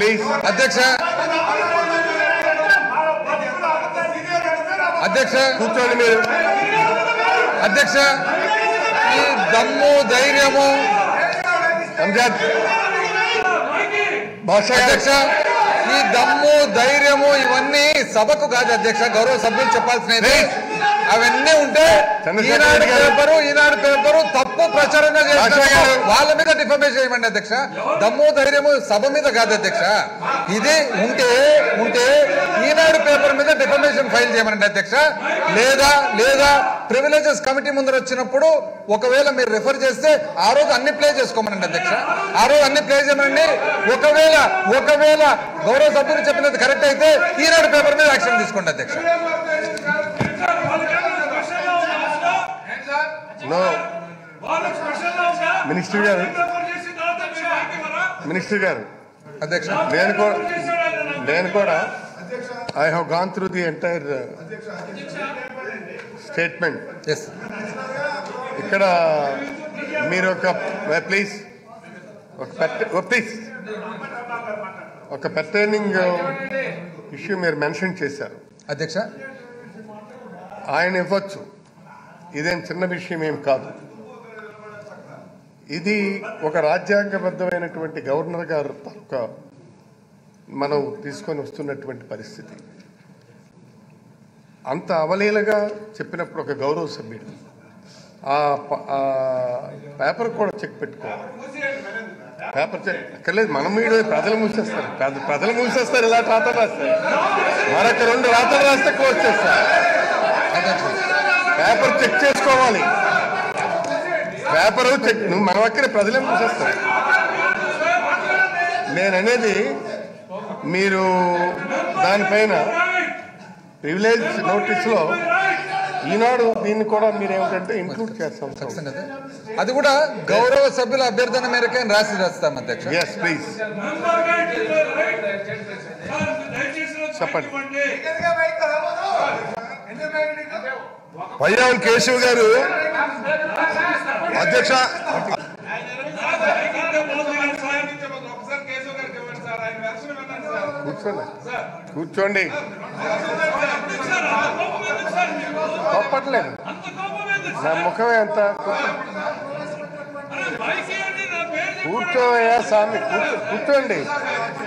Please అధ్యక్ష అధ్యక్ష కూర్చోండి మీరు అధ్యక్ష ఈ దమ్ము ధైర్యము అంజాద్ భాష గారు అధ్యక్ష ఈ దమ్ము ధైర్యము ఇవన్నీ సభకు కాదు అధ్యక్ష గౌరవ సభ్యులు చెప్పాల్సినది అవన్నీ ఉంటే చంద్రశేఖర్ ఈనాడు రెడ్డి గారు. పేపరు ఈనాడు పేపరు తప్పు ప్రచారంగా భాష గారు. చేస్తారు వాళ్ళ మీద డిఫమేషన్ చేయమండి అధ్యక్ష దమ్ము ధైర్యము సభ మీద కాదు అధ్యక్ష ఇది ఉంటే ఉంటే ఈనాడు పేపర్ మీద డిఫమేషన్ ఫైల్ చేయమనండి అధ్యక్ష లేదా లేదా ప్రివిలేజెస్ కమిటీ ముందర వచ్చినప్పుడు ఒకవేళ మీరు రిఫర్ చేస్తే ఆ రోజు అన్ని ప్లే చేసుకోమనండి అధ్యక్ష ఆ రోజు అన్ని ప్లే చేయమనండి ఒకవేళ ఒకవేళ గౌరవ సభ్యులు చెప్పినది కరెక్ట్ అయితే ఈనాడు పేపర్ మీద యాక్షన్ తీసుకోండి అధ్యక్ష నో మినిస్టర్ గారు మినిస్టర్ గారు అధ్యక్ష నేను కూడా నేను కూడా I have gone through the entire statement yes ఇక్కడ మీరు ఒక ప్లీజ్ ఒక పెట్ట ప్లీజ్ ఒక పెర్టైనింగ్ ఇష్యూ మీరు మెన్షన్ చేశారు అధ్యక్ష ఆయన ఇవ్వచ్చు ఇదేం చిన్న విషయం ఏం కాదు ఇది ఒక రాజ్యాంగబద్ధమైనటువంటి గవర్నర్ గారు తాలూకా మనం తీసుకొని వస్తున్నటువంటి పరిస్థితి అంత అవలీలగా చెప్పినప్పుడు ఒక గౌరవ సభ్యుడు ఆ ప- ఆ పేపర్ కూడా చెక్ పెట్టుకోవాలి పేపర్ చెక్ అక్కర్లేదు మనం వీడు ప్రజలు మూసేస్తారు పెద్ద- ప్రజలు మూసేస్తారు ఇలా రాతలు రాస్తారు మరొక రెండు రాతలు రాస్తే క్లోజ్ చేస్తారు అధ్యక్ష పేపర్ చెక్ చేసుకోవాలి పేపర్ చెక్ నువ్వు మన దగ్గర ప్రజలే మూసేస్తారు నేను అనేది మీరు దానిపైన ప్రివిలేజ్ నోటీస్లో ఈనాడు దీన్ని కూడా మీరు ఏమిటంటే ఇంక్లూడ్ చేస్తాం ఖచ్చితంగా అదే. అది కూడా గౌరవ సభ్యుల అభ్యర్థన మేరకే రాసి రాస్తాం అధ్యక్ష ఎస్ ప్లీజ్ చెప్పండి. పయ్యావులు కేశవ్ గారు అధ్యక్ష కూర్చోండి కూర్చోండి తప్పట్లేదు నా ముఖమే అంత కూర్చోవయ్యా స్వామి కూర్చో కూర్చోండి